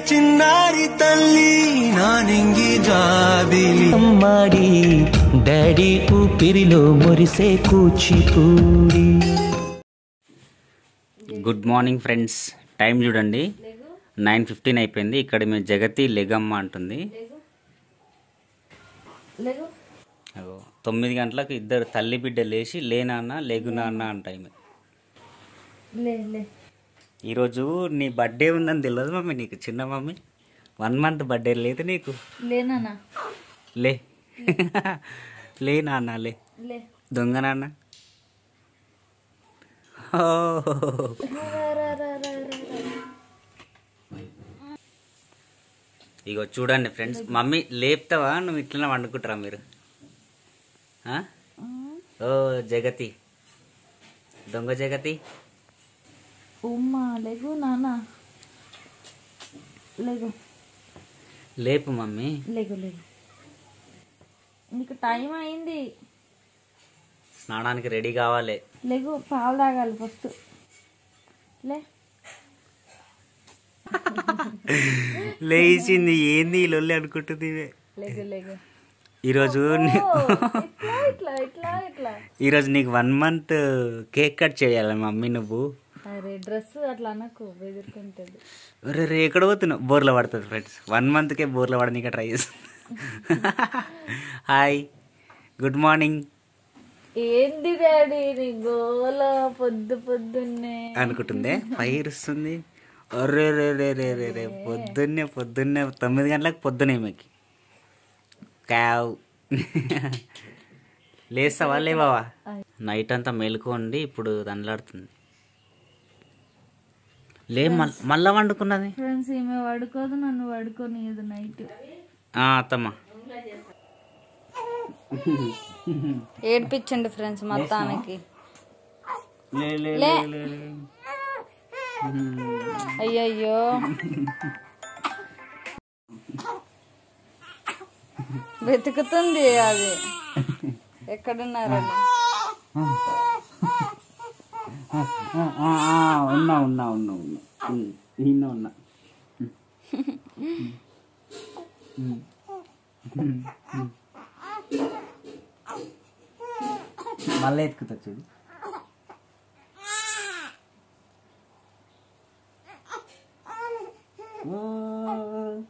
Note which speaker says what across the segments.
Speaker 1: చిన్నారి తల్లి నా నింగి జాబిలి
Speaker 2: అమ్మాడి డాడీ ఊపిరిలో మురిసే Kuchipudi
Speaker 3: good morning friends time చూడండి నైన్ ఫిఫ్టీన్ అయిపోయింది ఇక్కడ మీ జగతి లెగమ్మ అంటుంది అగో, తొమ్మిది గంటలకు ఇద్దరు తల్లి బిడ్డ లేచి లేనాన్న లేగు నాన్న అంటాయి
Speaker 4: లే లే
Speaker 3: ఈరోజు నీ బర్త్డే ఉందని తెలియదు మమ్మీ నీకు చిన్న మమ్మీ వన్ మంత్ బర్త్డే లేదు నీకు
Speaker 4: లేనా
Speaker 3: లే లే నాన్న లే
Speaker 4: లే
Speaker 3: దొంగ నాన్న ఓ. ఇగో చూడండి ఫ్రెండ్స్ మమ్మీ లేపుతావా నువ్వు ఇట్లనే వండుకుంటారా మీరు ఆ? ఓ జగతి దొంగ జగతి
Speaker 4: ఉమ్మా లేగు నానా లేగు
Speaker 3: లేపు మమ్మీ
Speaker 4: లేగు లేగు నీకు టైం అయింది
Speaker 3: స్నానానికి రెడీ కావాలి
Speaker 4: లేగు పాలు తాగాలి ఫస్ట్ లే
Speaker 3: లేచింది ఏంది ఈ లొల్లి అనుకుంటుంది ఇవే.
Speaker 4: లేగు లేగు
Speaker 3: ఈరోజు నీ-
Speaker 4: ఇట్లా ఇట్లా ఇట్లా ఇట్లా
Speaker 3: ఈరోజు నీకు వన్ మంత్ కేక్ కట్ చేయాలి మమ్మీ నువ్వు
Speaker 4: అరే డ్రెస్ అట్లా అనకు బెదిరుకుంటుంది
Speaker 3: రే రే ఎక్కడ పోతున్నావు బోర్లో పడుతుంది ఫ్రెండ్స్ వన్ మంత్కే బోర్లో పడనీకే ట్రై చేస్తాను హాయ్ గుడ్ మార్నింగ్
Speaker 4: ఏంది డాడీ నీ గోల పొద్దు పొద్దున్నే
Speaker 3: అనుకుంటుందే పైరుస్తుంది ఒర్రే రే రే రే రే రే పొద్దున్నే పొద్దున్నే తొమ్మిది గంటలకు పొద్దునే ఈమెకి క్యావ్ లేస్తావా లేవావా నైట్ అంతా మేలుకోండి ఇప్పుడు దండలాడుతుంది లే మల్ మళ్ళా వండుకున్నది
Speaker 4: ఫ్రెండ్స్ ఈమె పడుకోదు నన్ను పడుకోనియదు నైట్
Speaker 3: ఆ, అత్తమ్మ
Speaker 4: ఏడ్పించండి ఫ్రెండ్స్ మొత్తానికి
Speaker 3: లే లే
Speaker 4: లే.
Speaker 3: లే, లే.
Speaker 4: అయ్యయ్యో వెతుకుతుంది అది ఎక్కడున్నారని
Speaker 3: ఆ, ఆ, ఆ, ఉన్నా ఉన్నా ఉన్నా ఉన్నా ఉమ్, ఈయన ఉన్నా మళ్ళీ ఎత్తుకుతా చూడు ఓ.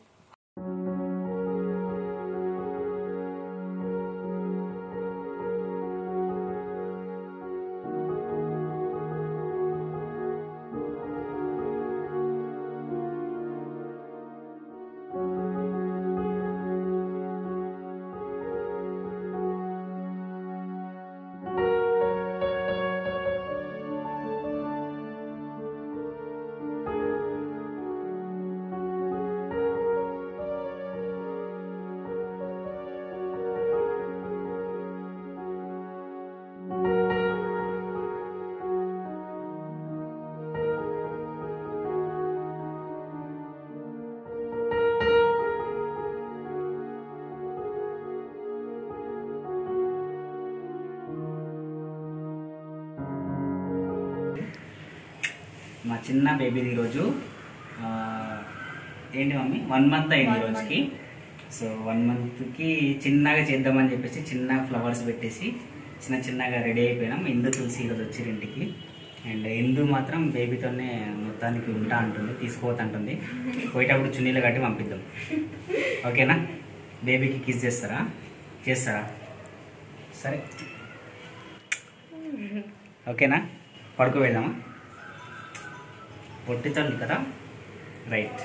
Speaker 3: మా చిన్న బేబీది ఈరోజు ఆ, ఏంటి మమ్మీ వన్ మంత్ అయింది ఈ రోజుకి సో వన్ మంత్కి చిన్నగా చేద్దామని చెప్పేసి చిన్న ఫ్లవర్స్ పెట్టేసి చిన్న చిన్నగా రెడీ అయిపోయినాం ఇందు తులసి ఈరోజు వచ్చిరు ఇంటికి అండ్ ఇందు మాత్రం బేబీతోనే మొత్తానికి ఉంటా అంటుంది తీసుకోవద్దంటుంది పోయేటప్పుడు చున్నీలు కట్టి పంపిద్దాం ఓకేనా బేబీకి కిస్ చేస్తారా చేస్తారా సరే ఓకేనా పడుకోబెడదామా పొట్టి తల్లి కదా రైట్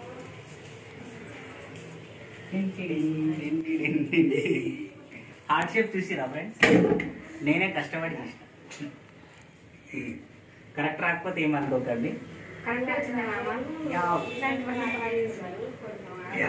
Speaker 3: హార్ట్ షేప్ చూసిరా ఫ్రెండ్స్ నేనే కష్టపడి చేసిన కరెక్ట్ రాకపోతే ఏమనుకోకండి యా.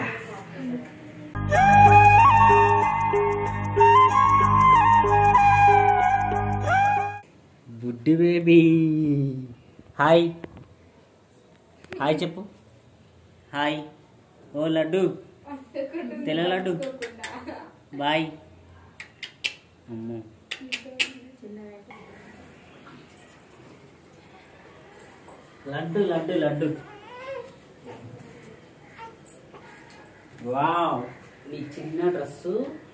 Speaker 3: బుడ్డి బేబీ హాయ్ హాయ్ చెప్పు హాయ్ ఓ లడ్డు తెల్ల లడ్డు బాయ్ అమ్మో లడ్డు లడ్డు లడ్డు వావ్ నీ చిన్న dress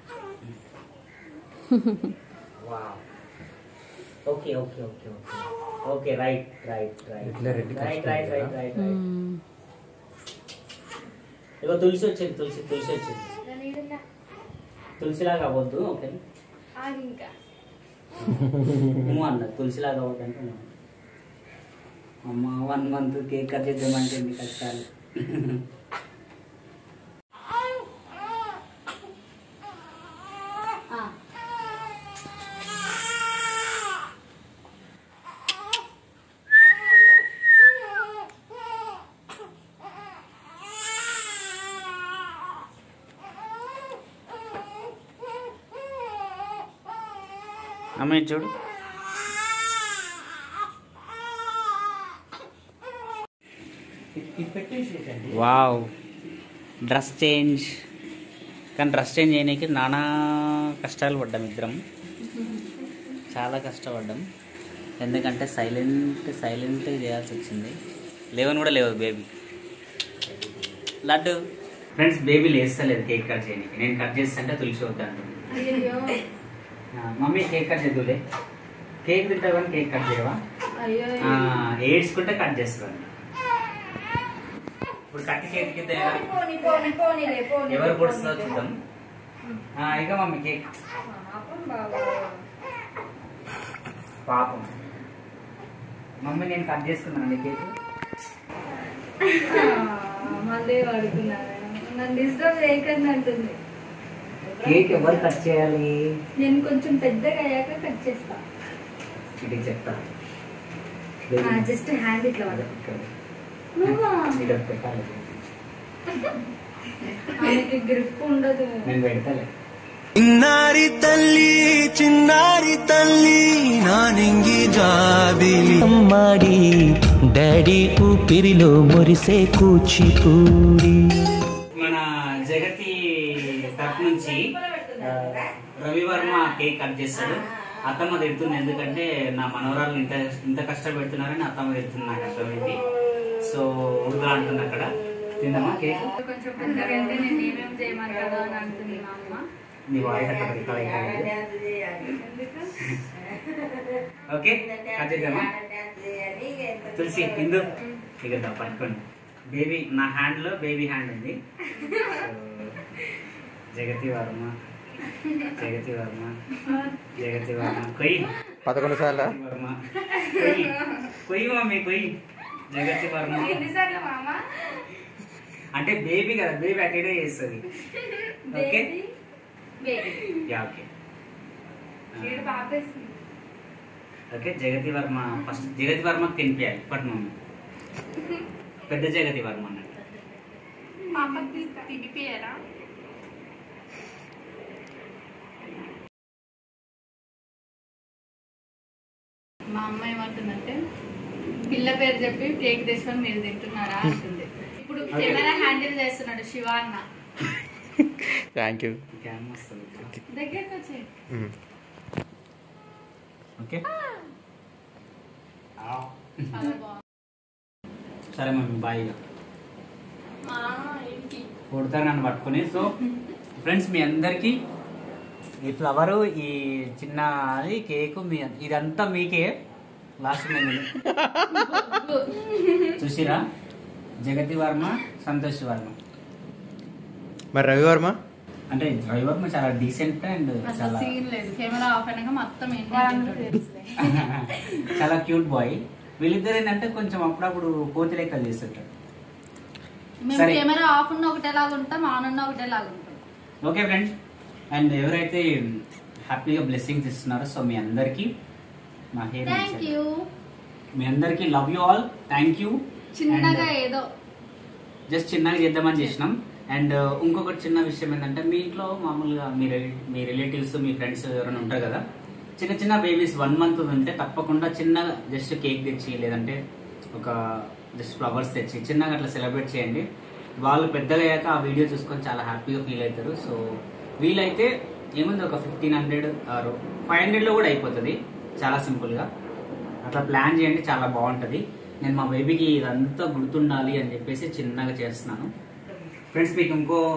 Speaker 3: wow okay okay okay okay okay right right right
Speaker 5: ఇట్లా రెడ్
Speaker 3: రైట్
Speaker 5: కష్టం
Speaker 3: రైట్
Speaker 5: కదా?
Speaker 3: రైట్ రైట్ రైట్ ఇగో తులసి వచ్చింది తులసి తులసి వచ్చింది తులసిలాగా అవ్వద్దు ఓకే
Speaker 4: ఇంకా
Speaker 3: ఏమో అన్న తులసిలాగా అవ్వద్దు అంటే నేను. అమ్మ వన్ మంత్ కేక్ కట్ చేద్దామంటే ఎన్ని కష్టాలు అమ్మ ఇది చూడు వావ్ డ్రెస్ చేంజ్ కానీ డ్రెస్ చేంజ్ చేయడానికి నానా కష్టాలు పడ్డాం ఇద్దరం చాలా కష్టపడ్డాం ఎందుకంటే సైలెంట్ సైలెంట్ చేయాల్సి వచ్చింది లేవని కూడా లేవు బేబీ లడ్డు ఫ్రెండ్స్ బేబీ లేస్తలేదు కేక్ కట్ చేయడానికి నేను కట్ చేస్తుంటే తులసి వద్దంటుంది
Speaker 4: అయ్యో
Speaker 3: ఆ, మమ్మీ కేక్ కట్ చేద్దులే కేక్ తింటావు కానీ కేక్ కట్ చేయవా
Speaker 4: అయ్యో
Speaker 3: ఆ, ఏడ్చుకుంటే కట్ చేస్తాను ఇప్పుడు కట్టి కేక్ కింద ఎవరు-
Speaker 4: పోనీ పోనీ పోనీలే పోనీ
Speaker 3: ఎవరు పొడుస్తుందో చూద్దాం ఆ, ఇక మమ్మీ కేక్
Speaker 4: పాపం బాబు
Speaker 3: పాపం మమ్మీ నేను కట్ చేసుకున్నాను కేక్
Speaker 4: మళ్ళీ పడుకున్నాను నన్ను డిస్టర్బ్ చేయకండి అంటుంది
Speaker 3: కేక్ ఎవరు కట్ చేయాలి
Speaker 4: నేను కొంచెం పెద్దగా అయ్యాక కట్ చేస్తా
Speaker 3: ఇది చెప్తా
Speaker 4: జస్ట్ హ్యాండ్ ఇట్లా పడు నువ్వా
Speaker 3: ఇది పెట్టాలి
Speaker 4: ఆమెకి గ్రిప్ ఉండదు
Speaker 3: నేను పెడతాలే
Speaker 1: చిన్నారి తల్లి చిన్నారి తల్లి నా నింగి జాబిలి
Speaker 2: అమ్మాడి డాడీ ఊపిరిలో మురిసే కూచిపూడి
Speaker 3: మన జగతి తరపు నుంచి ఆ, రవివర్మ కేక్ కట్ చేస్తాడు అత్తమ్మ తిడుతుంది ఎందుకంటే నా మనవరాలు ఇంత ఇంత కష్టపెడుతున్నారని అత్తమ్మ తిడుతుంది నాకు అర్థమైంది సో ఉర్దూ అంటుంది అక్కడ తిందామా కేక్
Speaker 4: కొంచెం పెద్దగా అయితే నేను ఏమేమి చేయమంటాడో అని అంటుంది మా అమ్మ
Speaker 3: నీ వాయిస్ అక్కడ రికార్డ్ అయ్యింది
Speaker 4: ఎందుకు
Speaker 3: ఓకే కట్ చేద్దామా తులసి ఇందు ఇక దా, పట్టుకోండి బేబీ నా హ్యాండ్ లో బేబీ హ్యాండ్ ఉంది So, జగతి వర్మ జగతి వర్మ జగతి వర్మ కొయ్యి
Speaker 5: పదకొండు సార్లు
Speaker 3: జగతి వర్మ కొయ్యి కొయ్యి మమ్మీ కొయ్యి జగతి వర్మ
Speaker 4: ఎన్నిసార్లు మా అమ్మ
Speaker 3: అంటే బేబీ కదా బేబీ అటెండే చేస్తుంది ఓకే
Speaker 4: బేబీ
Speaker 3: యా ఓకే
Speaker 4: వీడు పాపేస్తుంది
Speaker 3: ఓకే జగతి వర్మ ఫస్ట్ జగతి వర్మకి తినిపించాలి ఇప్పటి మమ్మీ పెద్ద జగతి వర్మ అన్నట్టు
Speaker 4: పాపకి తినిపియరా మా అమ్మ ఏమంటుందంటే పిల్ల పేరు చెప్పి కేక్ తెచ్చుకొని మీరు తింటున్నారా అంటుంది ఇప్పుడు కెమెరా హ్యాండిల్ చేస్తున్నాడు శివ అన్న
Speaker 5: థ్యాంక్ యూ
Speaker 3: క్యామ్ వస్తుంది
Speaker 4: దగ్గరకు వచ్చి
Speaker 3: ఓకే
Speaker 4: చాలా బాగుంది
Speaker 3: సరే మమ్మీ బాయ్
Speaker 4: మా ఏంటి
Speaker 3: కొడతారు నన్ను పట్టుకొని సో ఫ్రెండ్స్ మీ అందరికీ ఈ ఫ్లవరు ఈ చిన్న అది కేకు మీ ఇదంతా మీకే లాస్ట్ మేము చూసిరా జగతి వర్మ సంతోష్ వర్మ
Speaker 5: మరి రవివర్మ
Speaker 3: అంటే రవి వర్మ చాలా డీసెంట్ అండ్
Speaker 4: అసలు
Speaker 3: చాలా
Speaker 4: సీన్ లేదు కెమెరా ఆఫ్ అయినాక మొత్తం ఏంటి
Speaker 3: చాలా క్యూట్ బాయ్ వీళ్ళిద్దరు ఏంటంటే కొంచెం అప్పుడప్పుడు కోతి లెక్కలు చేస్తుంటారు
Speaker 4: మేము
Speaker 3: సరే.
Speaker 4: కెమెరా ఆఫ్ ఉన్న ఒకటేలాగా ఉంటాం ఆన్ ఉన్న ఒకటేలాగా ఉంటాం
Speaker 3: ఓకే ఫ్రెండ్స్ అండ్ ఎవరైతే హ్యాపీగా బ్లెస్సింగ్స్ ఇస్తున్నారో సో మీ అందరికీ మా హెయిర్
Speaker 4: థ్యాంక్ యూ
Speaker 3: మీ అందరికీ love you all thank you
Speaker 4: చిన్నగా ఏదో
Speaker 3: జస్ట్ చిన్నగా చేద్దామని చేసినాం అండ్ ఇంకొకటి చిన్న విషయం ఏంటంటే మీ ఇంట్లో మామూలుగా మీ రిలే- మీ రిలేటివ్స్ మీ ఫ్రెండ్స్ ఎవరైనా ఉంటారు కదా చిన్న చిన్న బేబీస్ వన్ మంత్ ఉంటే తప్పకుండా చిన్నగా జస్ట్ కేక్ తెచ్చి లేదంటే ఒక జస్ట్ ఫ్లవర్స్ తెచ్చి చిన్నగా అట్లా సెలబ్రేట్ చేయండి వాళ్ళు పెద్దగా అయ్యాక ఆ వీడియో చూసుకొని చాలా హ్యాపీగా ఫీల్ అవుతారు సో వీలైతే ఏముంది ఒక ఫిఫ్టీన్ హండ్రెడ్ ఆరు ఫైవ్ హండ్రెడ్లో కూడా అయిపోతుంది చాలా సింపుల్గా అట్లా ప్లాన్ చేయండి చాలా బాగుంటుంది నేను మా బేబీకి ఇదంతా గుర్తుండాలి అని చెప్పేసి చిన్నగా చేస్తున్నాను ఫ్రెండ్స్ మీకు ఇంకో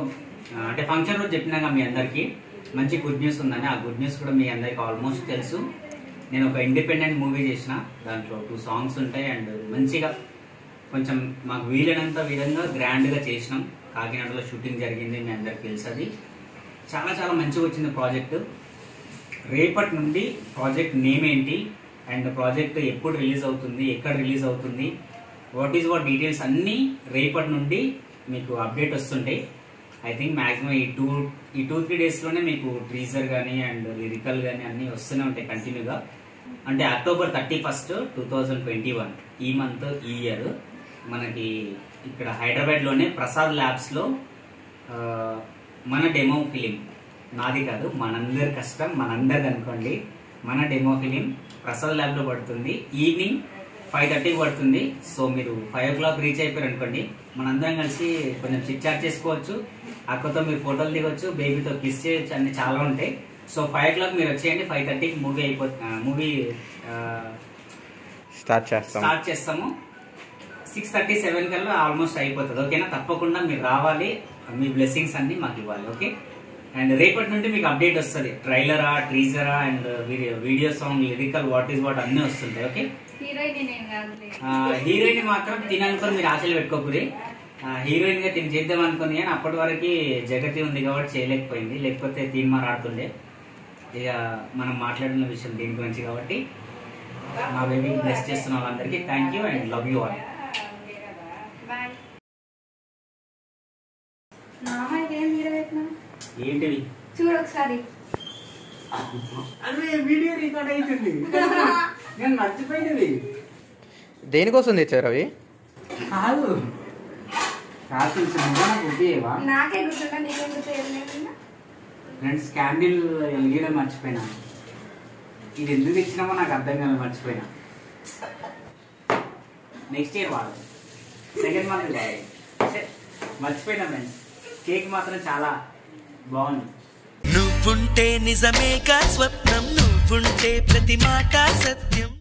Speaker 3: ఆ, అంటే ఫంక్షన్ రోజు చెప్పినాక మీ అందరికీ మంచి గుడ్ న్యూస్ ఉందని ఆ గుడ్ న్యూస్ కూడా మీ అందరికి ఆల్మోస్ట్ తెలుసు నేను ఒక ఇండిపెండెంట్ మూవీ చేసిన దాంట్లో టూ సాంగ్స్ ఉంటాయి అండ్ మంచిగా కొంచెం మాకు వీలైనంత విధంగా గ్రాండ్గా చేసినాం కాకినాడలో షూటింగ్ జరిగింది మీ అందరికి తెలుసు అది చాలా చాలా మంచిగా వచ్చింది ప్రాజెక్టు రేపటి నుండి ప్రాజెక్ట్ నేమ్ ఏంటి అండ్ ప్రాజెక్ట్ ఎప్పుడు రిలీజ్ అవుతుంది ఎక్కడ రిలీజ్ అవుతుంది వాట్ ఈస్ వాట్ డీటెయిల్స్ అన్నీ రేపటి నుండి మీకు అప్డేట్ వస్తుంటాయి ఐ థింక్ మాక్సిమం ఈ టూ ఈ టూ త్రీ డేస్లోనే మీకు ట్రీజర్ కానీ అండ్ లిరికల్ కానీ అన్నీ వస్తూనే ఉంటాయి కంటిన్యూగా అంటే October thirty first two thousand twenty one ఈ మంత్ ఈ ఇయర్ మనకి ఇక్కడ హైదరాబాద్లోనే ప్రసాద్ ల్యాబ్స్లో ఆ, మన డెమో ఫిలిం నాది కాదు మనందరి కష్టం మనందరిది అనుకోండి మన డెమో ఫిలిం ప్రసాద్ ల్యాబ్లో పడుతుంది ఈవినింగ్ ఫైవ్ థర్టీకి పడుతుంది సో మీరు ఫైవ్ ఓ క్లాక్ రీచ్ అయిపోయారు అనుకోండి మనందరం కలిసి కొంచెం చిట్ చాట్ చేసుకోవచ్చు అక్కతో మీరు ఫోటోలు దిగొచ్చు బేబీతో కిస్ చేయొచ్చు అన్ని చాలా ఉంటాయి సో ఫైవ్ ఓ క్లాక్ మీరు వచ్చేయండి ఫైవ్ థర్టీకి మూవీ అయిపో మూవీ
Speaker 5: స్టార్ట్ చేస్తాం
Speaker 3: స్టార్ట్ చేస్తాము సిక్స్ థర్టీ సెవెన్ కల్లా ఆల్మోస్ట్ అయిపోతుంది ఓకేనా తప్పకుండా మీరు రావాలి మీ బ్లెస్సింగ్స్ అన్ని మాకు ఇవ్వాలి ఓకే అండ్ రేపటి నుండి మీకు అప్డేట్ వస్తుంది ట్రైలరా ట్రీజరా and video song lyrical what is what అన్నీ వస్తుంటాయి ఓకే
Speaker 4: హీరోయిన్ నేను కాదులే
Speaker 3: హీరోయిన్ మాత్రం తిననుకొని మీరు ఆశలు పెట్టుకోకూరి హీరోయిన్ గా తిని చేద్దాం అనుకుని కానీ అప్పటి వరకు జగతి ఉంది కాబట్టి చేయలేకపోయింది లేకపోతే తీన్మార్ ఆడుతుండే ఇక మనం మాట్లాడిన విషయం దీని గురించి కాబట్టి మా బేబీ బ్లెస్ చేస్తున్న వాళ్ళందరికీ thank you and love you all
Speaker 4: bye నామ ఇదేం హీరో పెట్టినా
Speaker 3: ఏంటివి
Speaker 4: చూడు ఒకసారి
Speaker 3: అదే వీడియో రికార్డ్ అవుతుంది నేను మర్చిపోయినది
Speaker 5: దేనికోసం తెచ్చారు అవి
Speaker 3: కాదు కాదు నాకు ఉపయోగవా
Speaker 4: నాకే గుర్తుందా నీకే గుర్తు ఏం లేకుండా
Speaker 3: ఫ్రెండ్స్ క్యాండిల్ వెలిగడం మర్చిపోయినా ఇది ఎందుకు ఇచ్చినామో నాకు అర్థం కాదు మర్చిపోయినా నెక్స్ట్ ఇయర్ వాడు సెకండ్ మంత్ వాడు ఛే, మర్చిపోయినా ఫ్రెండ్స్ కేక్ మాత్రం చాలా బాగుంది
Speaker 1: నువ్వుంటే నిజమేగా స్వప్నం నువ్వుంటే ప్రతి మాట సత్యం